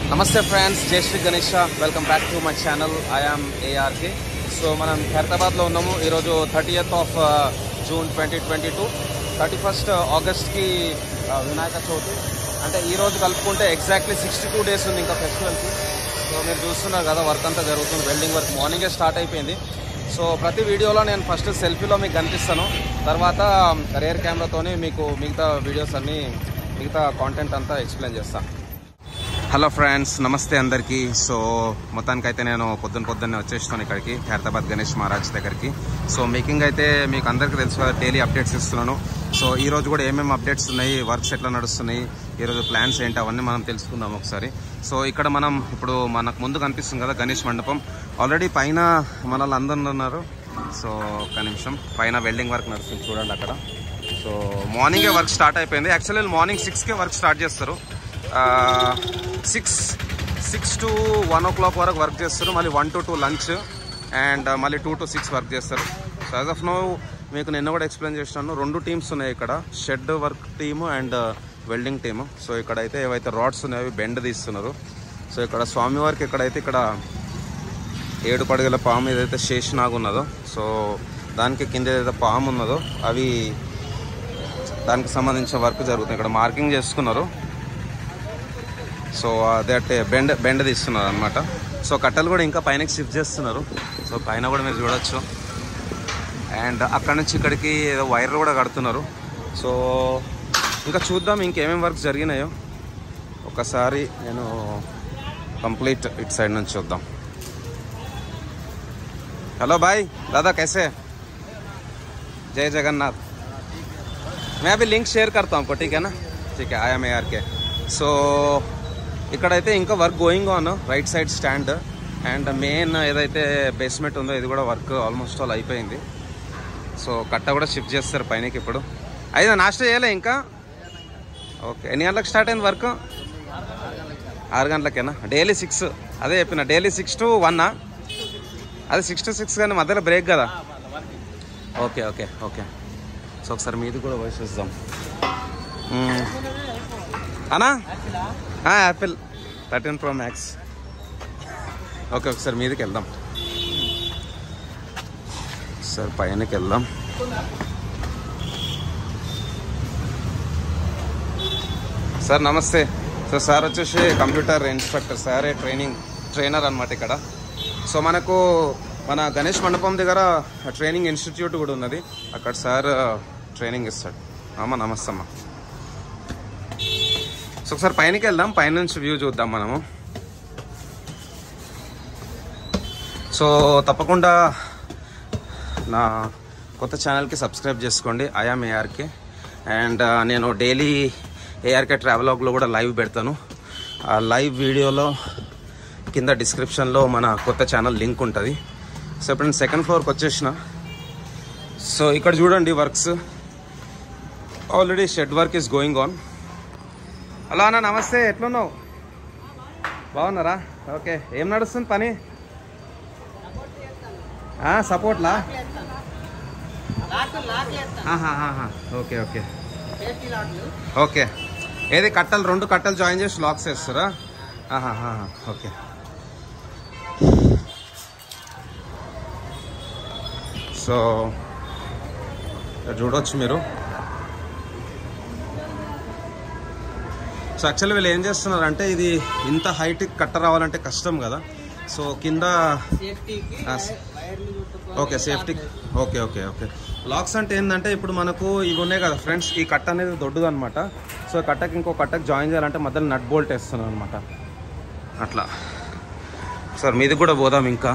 నమస్తే ఫ్రెండ్స్ జై Shri Ganesha welcome back to my channel I'm ARK so మనం ఖైరతాబాద్లో ఉన్నాము ఈరోజు thirtieth of June twenty twenty two thirty first ఆగస్ట్కి వినాయక చవితి అంటే ఈ రోజు కలుపుకుంటే ఎగ్జాక్ట్లీ సిక్స్టీ టూ డేస్ ఉంది ఇంకా ఫెస్టివల్కి సో మీరు చూస్తున్నారు కదా వర్క్ అంతా జరుగుతుంది వెల్డింగ్ వర్క్ మార్నింగే స్టార్ట్ అయిపోయింది సో ప్రతి వీడియోలో నేను ఫస్ట్ సెల్ఫీలో మీకు కనిపిస్తాను తర్వాత రేర్ కెమెరాతోని మీకు మిగతా వీడియోస్ అన్నీ మిగతా కాంటెంట్ అంతా ఎక్స్ప్లెయిన్ చేస్తాను హలో ఫ్రెండ్స్ నమస్తే అందరికీ సో మొత్తానికి అయితే నేను పొద్దున్న పొద్దున్నే వచ్చేస్తాను ఇక్కడికి హైదరాబాద్ గణేష్ మహారాజ్ దగ్గరికి సో మేకింగ్ అయితే మీకు అందరికీ తెలుసు కదా డైలీ అప్డేట్స్ ఇస్తున్నాను సో ఈ రోజు కూడా ఏమేమి అప్డేట్స్ ఉన్నాయి వర్క్స్ ఎట్లా నడుస్తున్నాయి ఈ రోజు ప్లాన్స్ ఏంటి అవన్నీ మనం తెలుసుకుందాం ఒకసారి సో ఇక్కడ మనం ఇప్పుడు మనకు ముందు కనిపిస్తుంది కదా గణేష్ మండపం ఆల్రెడీ పైన మన వాళ్ళందరూ ఉన్నారు సో ఒక్క నిమిషం పైన వెల్డింగ్ వర్క్ నడుస్తుంది చూడండి అక్కడ సో మార్నింగే వర్క్ స్టార్ట్ అయిపోయింది యాక్చువల్లీ మార్నింగ్ సిక్స్కే వర్క్ స్టార్ట్ చేస్తారు six six to one o'clock వరకు వర్క్ చేస్తారు మళ్ళీ one to two lunch and మళ్ళీ టూ టు సిక్స్ వర్క్ చేస్తారు సో యాజ్ ఆఫ్ నో మీకు నిన్న కూడా ఎక్స్ప్లెయిన్ చేసినాను రెండు టీమ్స్ ఉన్నాయి ఇక్కడ shed work team and welding team so ఇక్కడైతే ఏవైతే రాడ్స్ ఉన్నాయో అవి బెండ్ తీస్తున్నారు సో ఇక్కడ స్వామివారికి ఇక్కడైతే ఇక్కడ ఏడు పడగల పాము ఏదైతే శేషనాగ్ ఉన్నదో సో దానికి కింద ఏదైతే పాము ఉన్నదో అవి దానికి సంబంధించిన వర్క్ జరుగుతుంది ఇక్కడ మార్కింగ్ చేసుకున్నారు సో దట్ బెండ్ బెండ్ తీస్తున్నారు అనమాట సో కట్టెలు కూడా ఇంకా పైనకి షిఫ్ట్ చేస్తున్నారు సో పైన కూడా మీరు చూడొచ్చు అండ్ అక్కడ నుంచి ఇక్కడికి ఏదో వైర్లు కూడా కడుతున్నారు సో ఇంకా చూద్దాం ఇంకేమేమి వర్క్ జరిగినాయో ఒకసారి నేను కంప్లీట్ ఇట్ సైడ్ నుంచి చూద్దాం हेलो भाई दादा कैसे हैं? जय जगन्नाथ मैं अभी लिंक शेयर करता हूँ आपको ठीक है ना ठीक है आया मैं आर के సో ఇక్కడైతే ఇంకా work going on right side stand and main ఏదైతే బేస్మెంట్ ఉందో ఇది కూడా వర్క్ ఆల్మోస్ట్ ఆల్ అయిపోయింది సో కట్ట కూడా షిఫ్ట్ చేస్తారు పైనకి ఇప్పుడు అయితే నాస్టా చేయలే ఇంకా ఓకే ఎన్ని గంటలకు స్టార్ట్ అయింది వర్క్ ఆరు గంటలకేనా డైలీ సిక్స్ అదే చెప్పిన డైలీ సిక్స్ టు వన్నా అది సిక్స్ టు సిక్స్ కానీ మధ్యలో బ్రేక్ కదా ఓకే ఓకే ఓకే సో ఒకసారి మీది కూడా వాయిస్ ఇద్దాం అనా Apple thirteen Pro Max okay ఒకసారి మీదకి వెళ్దాం సార్ పైనకి వెళ్దాం సార్ నమస్తే సో సార్ వచ్చేసి కంప్యూటర్ ఇన్స్ట్రక్టర్ సారే ట్రైనింగ్ ట్రైనర్ అనమాట ఇక్కడ సో మనకు మన గణేష్ మండపం దగ్గర ట్రైనింగ్ ఇన్స్టిట్యూట్ కూడా ఉన్నది అక్కడ సార్ ట్రైనింగ్ ఇస్తాడు అమ్మ నమస్తే అమ్మ సో ఒకసారి పైనకి వెళ్దాం పైన నుంచి వ్యూ చూద్దాం మనము సో తప్పకుండా నా కొత్త ఛానల్కి సబ్స్క్రైబ్ చేసుకోండి ఐఆమ్ ఏఆర్కే అండ్ నేను డైలీ ఏఆర్కే ట్రావెలాగ్లో కూడా లైవ్ పెడతాను ఆ లైవ్ వీడియోలో కింద డిస్క్రిప్షన్లో మన కొత్త ఛానల్ లింక్ ఉంటుంది సో ఇప్పుడు నేను సెకండ్ ఫ్లోర్కి వచ్చేసిన సో ఇక్కడ చూడండి works already shed work is going on hello అన్న నమస్తే ఎట్లున్నావు బాగున్నారా ఓకే ఏం నడుస్తుంది పని సపోర్ట్లా ఓకే ఓకే ఓకే ఏది కట్టలు రెండు కట్టలు జాయిన్ చేసి లాక్స్ వేస్తారా ఓకే సో చూడవచ్చు మీరు సో యాక్చువల్లీ వీళ్ళు ఏం చేస్తున్నారు అంటే ఇది ఇంత హైట్ కట్ట రావాలంటే కష్టం కదా సో కింద okay safety okay okay okay locks అంటే ఏంటంటే ఇప్పుడు మనకు ఇవి ఉన్నాయి కదా ఫ్రెండ్స్ ఈ కట్ట అనేది దొడ్డుది అనమాట సో కట్టకి ఇంకో కట్టకి జాయిన్ చేయాలంటే మధ్యలో నట్ బోల్ట్ వేస్తున్నాను అనమాట అట్లా సార్ మీది కూడా పోదాం ఇంకా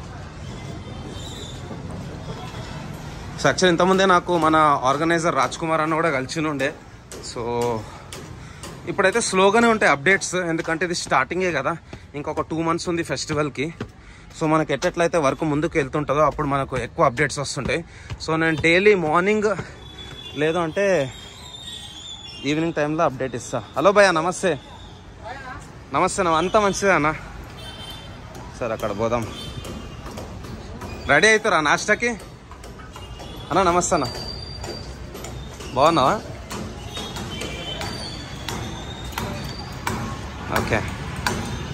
సో యాక్చువల్ ఇంతకుముందే నాకు మన ఆర్గనైజర్ రాజ్ కుమార్ అన్న కూడా కలిసి ఉండే సో ఇప్పుడైతే స్లోగానే ఉంటాయి అప్డేట్స్ ఎందుకంటే ఇది స్టార్టింగే కదా ఇంకొక టూ మంత్స్ ఉంది ఫెస్టివల్కి సో మనకి ఎట్లయితే వర్క్ ముందుకు వెళ్తుంటుందో అప్పుడు మనకు ఎక్కువ అప్డేట్స్ వస్తుంటాయి సో నేను డైలీ మార్నింగ్ లేదు అంటే ఈవినింగ్ టైంలో అప్డేట్ ఇస్తా హలో భయ్య నమస్తే నమస్తే నా అంతా మంచిదే అన్న సరే అక్కడ పోదాం రెడీ అవుతారా నాస్టాకి అన్న నమస్తే అన్న బాగున్నావా ఓకే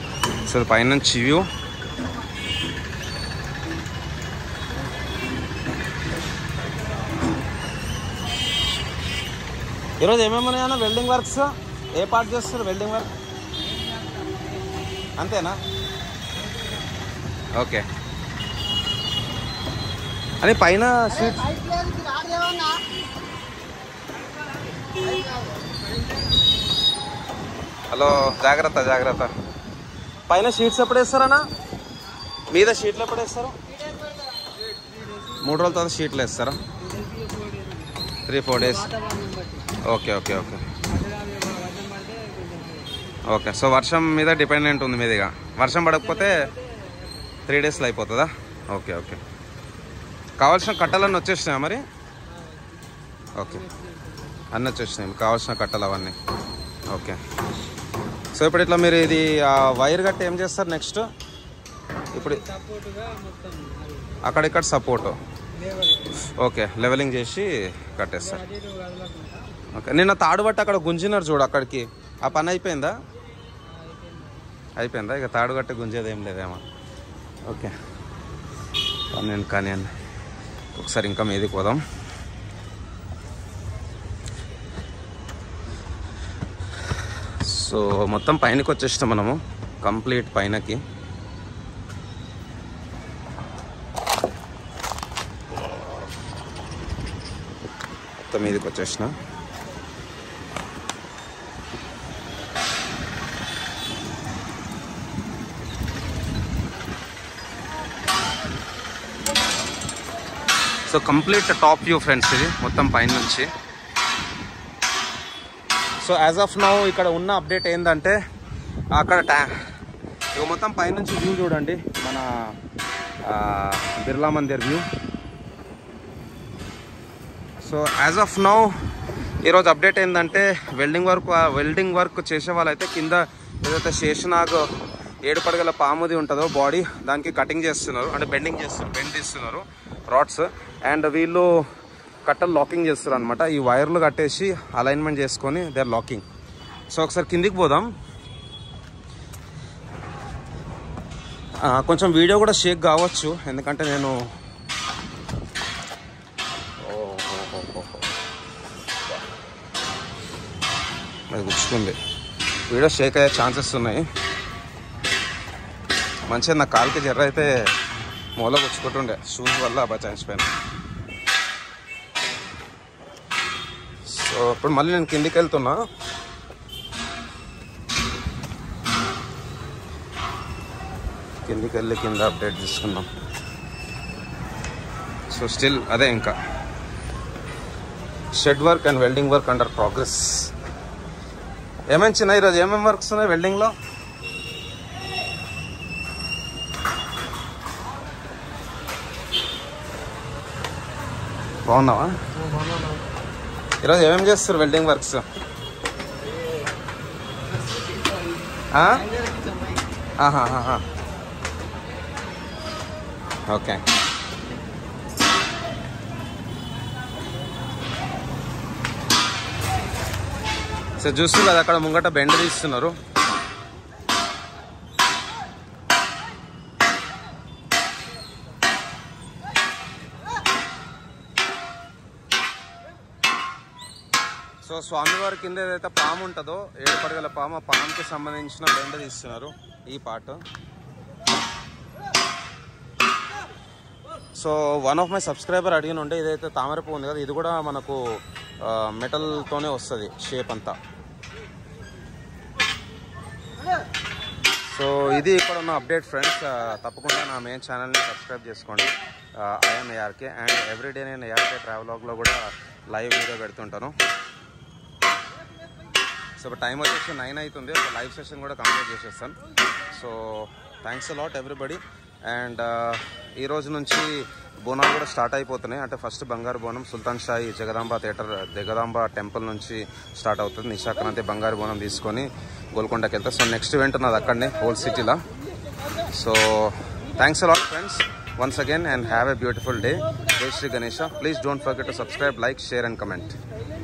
సో పైనుంచి వ్యూ ఈరోజు ఏమేమి ఉన్నాయన్న వెల్డింగ్ వర్క్స్ ఏ పార్ట్ చేస్తారు వెల్డింగ్ వర్క్ అంతేనా ఓకే అని పైన సీట్ హలో జాగ్రత్త జాగ్రత్త పైన షీట్స్ ఎప్పుడు వేస్తారన్నా మీద షీట్లు ఎప్పుడు వేస్తారు మూడు రోజుల తర్వాత షీట్లు వేస్తారా three four days okay okay okay okay so వర్షం మీద డిపెండెంట్ ఉంది మీదిగా వర్షం పడకపోతే త్రీ డేస్లో అయిపోతుందా ఓకే ఓకే కావాల్సిన కట్టలన్నీ వచ్చేసినాయా మరి ఓకే అన్నీ వచ్చేసినాయి కావాల్సిన కట్టలు అవన్నీ ఓకే సో ఇప్పుడు ఇట్లా మీరు ఇది ఆ వైర్ గట్టి ఏం చేస్తారు నెక్స్ట్ ఇప్పుడు అక్కడిక్కడ సపోర్టు ఓకే లెవెలింగ్ చేసి కట్టేస్తారు ఓకే నిన్న తాడు బట్టి అక్కడ గుంజినారు చూడు అక్కడికి ఆ పని అయిపోయిందా అయిపోయిందా ఇక తాడు కట్టి గుంజేది ఏం లేదేమో ఓకే పన్నెండు కానీ అండి ఒకసారి ఇంకా మీదికి పోదాం సో మొత్తం పైనకి వచ్చేస్తాం మనము కంప్లీట్ పైనకి మొత్తం మీదకి వచ్చేసిన so complete top view friends ఇది మొత్తం పైన నుంచి సో యాజ్ ఆఫ్ నౌ ఇక్కడ ఉన్న అప్డేట్ ఏంటంటే అక్కడ ట్యా ఇక మొత్తం పైనుంచి వ్యూ చూడండి మన ఆ, Birla Mandir view so as of now ఈరోజు అప్డేట్ ఏంటంటే వెల్డింగ్ వర్క్ వెల్డింగ్ వర్క్ చేసే వాళ్ళైతే కింద ఏదైతే శేషనాగ్ ఏడు పడగల పాముది ఉంటుందో బాడీ దానికి కటింగ్ చేస్తున్నారు అంటే బెండింగ్ చేస్తున్నారు బెండ్ తీస్తున్నారు రాడ్స్ అండ్ వీళ్ళు కట్టలు లాకింగ్ చేస్తారు అనమాట ఈ వైర్లు కట్టేసి అలైన్మెంట్ చేసుకొని దే ఆర్ లాకింగ్ సో ఒకసారి కిందికి పోదాం ఆ, కొంచెం వీడియో కూడా షేక్ కావచ్చు ఎందుకంటే నేను అది గుచ్చుకుంది వీడియో షేక్ అయ్యే ఛాన్సెస్ ఉన్నాయి మంచిగా నా కాలుకి జర్ర అయితే మూల గుచ్చుకుంటుండే షూస్ వల్ల బచాయించిపోయాను సో ఇప్పుడు మళ్ళీ నేను కిందికి వెళ్తున్నా కిందికి వెళ్ళి కింద అప్డేట్ తీసుకుందాం సో స్టిల్ అదే ఇంకా shed work and welding work under progress ఏమేమి చిన్న ఈరోజు ఏమేమి వర్క్స్ ఉన్నాయి వెల్డింగ్లో బాగున్నావా ఈరోజు ఏమేమి చేస్తారు వెల్డింగ్ వర్క్స్ ఆ? ఆహాహాహా. ఓకే సో చూస్తున్నారు అక్కడ ముంగట బెండ్ తీస్తున్నారు సో స్వామివారి కింద ఏదైతే పాము ఉంటుందో ఏడు పడగల పాము ఆ పాముకి సంబంధించిన బెండ తీస్తున్నారు ఈ part so one of my subscriber అడిగిన ఉండే ఇదైతే తామర పువ్వు ఉంది కదా ఇది కూడా మనకు ఆ, మెటల్తోనే వస్తుంది షేప్ అంతా సో ఇది ఇక్కడ ఉన్న అప్డేట్ ఫ్రెండ్స్ తప్పకుండా నా మెయిన్ ఛానల్ని సబ్స్క్రైబ్ చేసుకోండి ఐఎమ్ ఏఆర్కే అండ్ ఎవ్రీడే నేను ఏఆర్కే ట్రావెలాగ్లో కూడా లైవ్ వీడియో పెడుతుంటాను సో ఇప్పుడు టైం వచ్చేసి నైన్ అవుతుంది ఒక లైవ్ సెషన్ కూడా కంప్లీట్ చేసేస్తాను so thanks lot everybody and ఈ రోజు నుంచి బోనాలు కూడా స్టార్ట్ అయిపోతున్నాయి అంటే first Bangaru Bonam Sultan Shahi Jagadamba theatre Jagadamba temple నుంచి స్టార్ట్ అవుతుంది నిశాకనంతే బంగారు బోనం తీసుకొని గోల్కొండకి వెళ్తా సో నెక్స్ట్ ఈవెంట్ ఉన్నది అక్కడనే హోల్ సిటీలో so thanks lot friends once again and have a beautiful day జై Shri Ganesha please don't forget to subscribe like share and comment